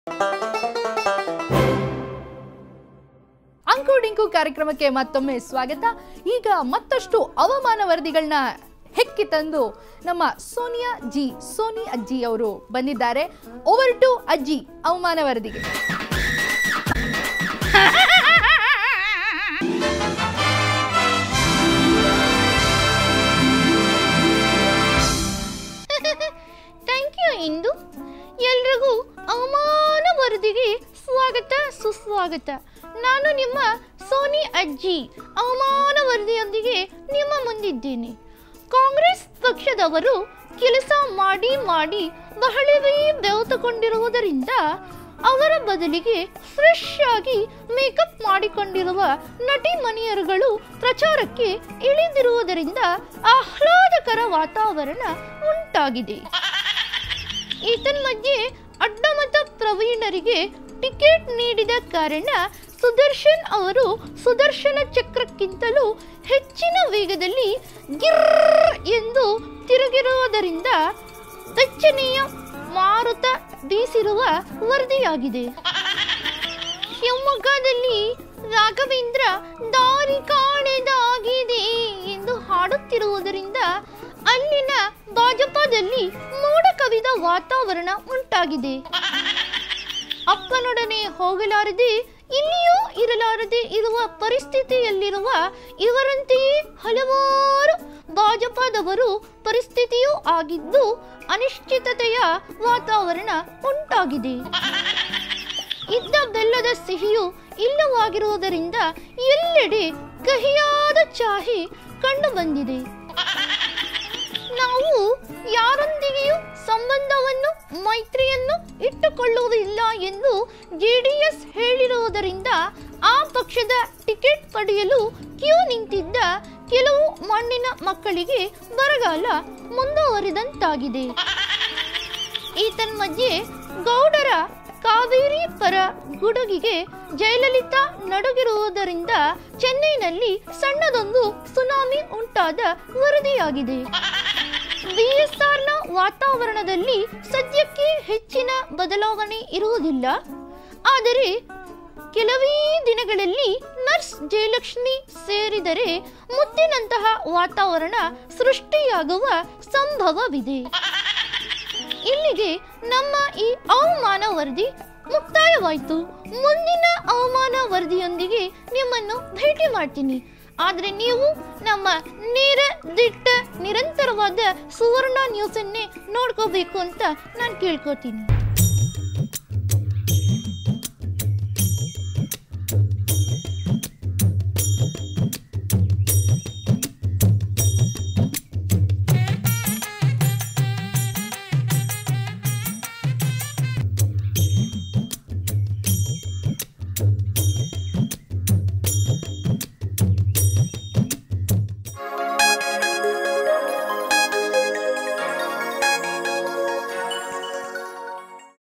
ಅಂಕು ಡಿಂಕು ಕಾರ್ಯಕ್ರಮಕ್ಕೆ ಮತ್ತೊಮ್ಮೆ ಸ್ವಾಗತ ಈಗ ಮತ್ತಷ್ಟು ಅವಮಾನ ವರದಿಗಳನ್ನ ಹೆಕ್ಕಿ ತಂದು ನಮ್ಮ ಸೋನಿಯಾ ಜಿ ಸೋನಿ ಅಜ್ಜಿ ಅವರು ಬಂದಿದ್ದಾರೆ ಓವರ್ ಟು ಅಜ್ಜಿ ಅವಮಾನ ವರದಿಗೆ ಥ್ಯಾಂಕ್ ಯು ಇಂದು ಎಲ್ರಿಗೂ ಅವಮಾನ ವರದಿಗೆ ಸ್ವಾಗತ ಸುಸ್ವಾಗತ ನಾನು ನಿಮ್ಮ ಸೋನಿ ಅಜ್ಜಿ ಅವಮಾನ ವರದಿಯೊಂದಿಗೆ ನಿಮ್ಮ ಮುಂದಿದ್ದೇನೆ ಕಾಂಗ್ರೆಸ್ ಪಕ್ಷದವರು ಕೆಲಸ ಮಾಡಿ ಮಾಡಿ ಬಹಳವೇ ಬೆವತುಕೊಂಡಿರುವುದರಿಂದ ಅವರ ಬದಲಿಗೆ ಫ್ರೆಶ್ ಆಗಿ ಮೇಕಪ್ ಮಾಡಿಕೊಂಡಿರುವ ನಟಿ ಮನೆಯರುಗಳು ಪ್ರಚಾರಕ್ಕೆ ಇಳಿದಿರುವುದರಿಂದ ಆಹ್ಲಾದಕರ ವಾತಾವರಣ ಉಂಟಾಗಿದೆ ಮಧ್ಯೆ ಅಡ್ಡಮತ ಪ್ರವೀಣರಿಗೆ ಟಿಕೆಟ್ ನೀಡಿದ ಕಾರಣ ಸುದರ್ಶನ್ ಅವರು ಸುದರ್ಶನ ಚಕ್ರಕ್ಕಿಂತಲೂ ಹೆಚ್ಚಿನ ವೇಗದಲ್ಲಿ ಗಿರ್ ಎಂದು ತಿರುಗಿರುವುದರಿಂದ ಬೆಚ್ಚನೆಯ ಮಾರುತ ಬೀಸಿರುವ ವರದಿಯಾಗಿದೆ ಶಿವಮೊಗ್ಗದಲ್ಲಿ ರಾಘವೇಂದ್ರ ದಾರಿ ಕಾಣೆದಾಗಿದೆ ಎಂದು ಹಾಡುತ್ತಿರುವುದರಿಂದ ಅಲ್ಲಿನ ಭಾಜಪದಲ್ಲಿ ಮೋಡ ಕವಿದ ವಾತಾವರಣ ಉಂಟಾಗಿದೆ ಅಪ್ಪನೊಡನೆ ಹೋಗಲಾರದೆ ಇಲ್ಲಿಯೂ ಇರಲಾರದೆ ಇರುವ ಪರಿಸ್ಥಿತಿಯಲ್ಲಿರುವ ಇವರಂತೆಯೇ ಹಲವಾರು ಭಾಜಪದವರು ಪರಿಸ್ಥಿತಿಯೂ ಆಗಿದ್ದು ಅನಿಶ್ಚಿತತೆಯ ವಾತಾವರಣ ಉಂಟಾಗಿದೆ ಇದ್ದ ಬೆಲ್ಲದ ಸಿಹಿಯು ಇಲ್ಲವಾಗಿರುವುದರಿಂದ ಎಲ್ಲೆಡೆ ಕಹಿಯಾದ ಚಾಹೆ ಕಂಡು ಬಂದಿದೆ ನಾವು ಯಾರೊಂದಿಗೆಯೂ ಸಂಬಂಧವನ್ನು ಮೈತ್ರಿಯನ್ನು ಇಟ್ಟುಕೊಳ್ಳುವುದಿಲ್ಲ ಎಂದು ಜೆಡಿಎಸ್ ಹೇಳಿರುವುದರಿಂದ ಆ ಪಕ್ಷದ ಟಿಕೆಟ್ ಪಡೆಯಲು ಕ್ಯೂ ನಿಂತಿದ್ದ ಕೆಲವು ಮಣ್ಣಿನ ಮಕ್ಕಳಿಗೆ ಬರಗಾಲ ಮುಂದುವರಿದಂತಾಗಿದೆ ಈತನ್ಮಧ್ಯೆ ಗೌಡರ ಕಾವೇರಿ ಪರ ಗುಡುಗಿಗೆ ಜಯಲಲಿತಾ ನಡುಗಿರುವುದರಿಂದ ಚೆನ್ನೈನಲ್ಲಿ ಸಣ್ಣದೊಂದು ಸುನಾಮಿ ಉಂಟಾದ ವರದಿಯಾಗಿದೆ ಬಿಎಸ್ಆರ್ನ ವಾತಾವರಣದಲ್ಲಿ ಸದ್ಯಕ್ಕೆ ಹೆಚ್ಚಿನ ಬದಲಾವಣೆ ಇರುವುದಿಲ್ಲ ಆದರೆ ಕೆಲವೇ ದಿನಗಳಲ್ಲಿ ನರ್ಸ್ ಜಯಲಕ್ಷ್ಮಿ ಸೇರಿದರೆ ಮುತ್ತಿನಂತಹ ವಾತಾವರಣ ಸೃಷ್ಟಿಯಾಗುವ ಸಂಭವವಿದೆ ಇಲ್ಲಿಗೆ ನಮ್ಮ ಈ ಅವಮಾನ ವರದಿ ಮುಕ್ತಾಯವಾಯಿತು ಮುಂದಿನ ಅವಮಾನ ವರದಿಯೊಂದಿಗೆ ನಿಮ್ಮನ್ನು ಭೇಟಿ ಮಾಡ್ತೀನಿ ಆದರೆ ನೀವು ನಮ್ಮ ನೇರ ದಿಟ್ಟ ನಿರಂತರವಾದ ಸುವರ್ಣ ನ್ಯೂಸನ್ನೇ ನೋಡ್ಕೋಬೇಕು ಅಂತ ನಾನು ಕೇಳ್ಕೊತೀನಿ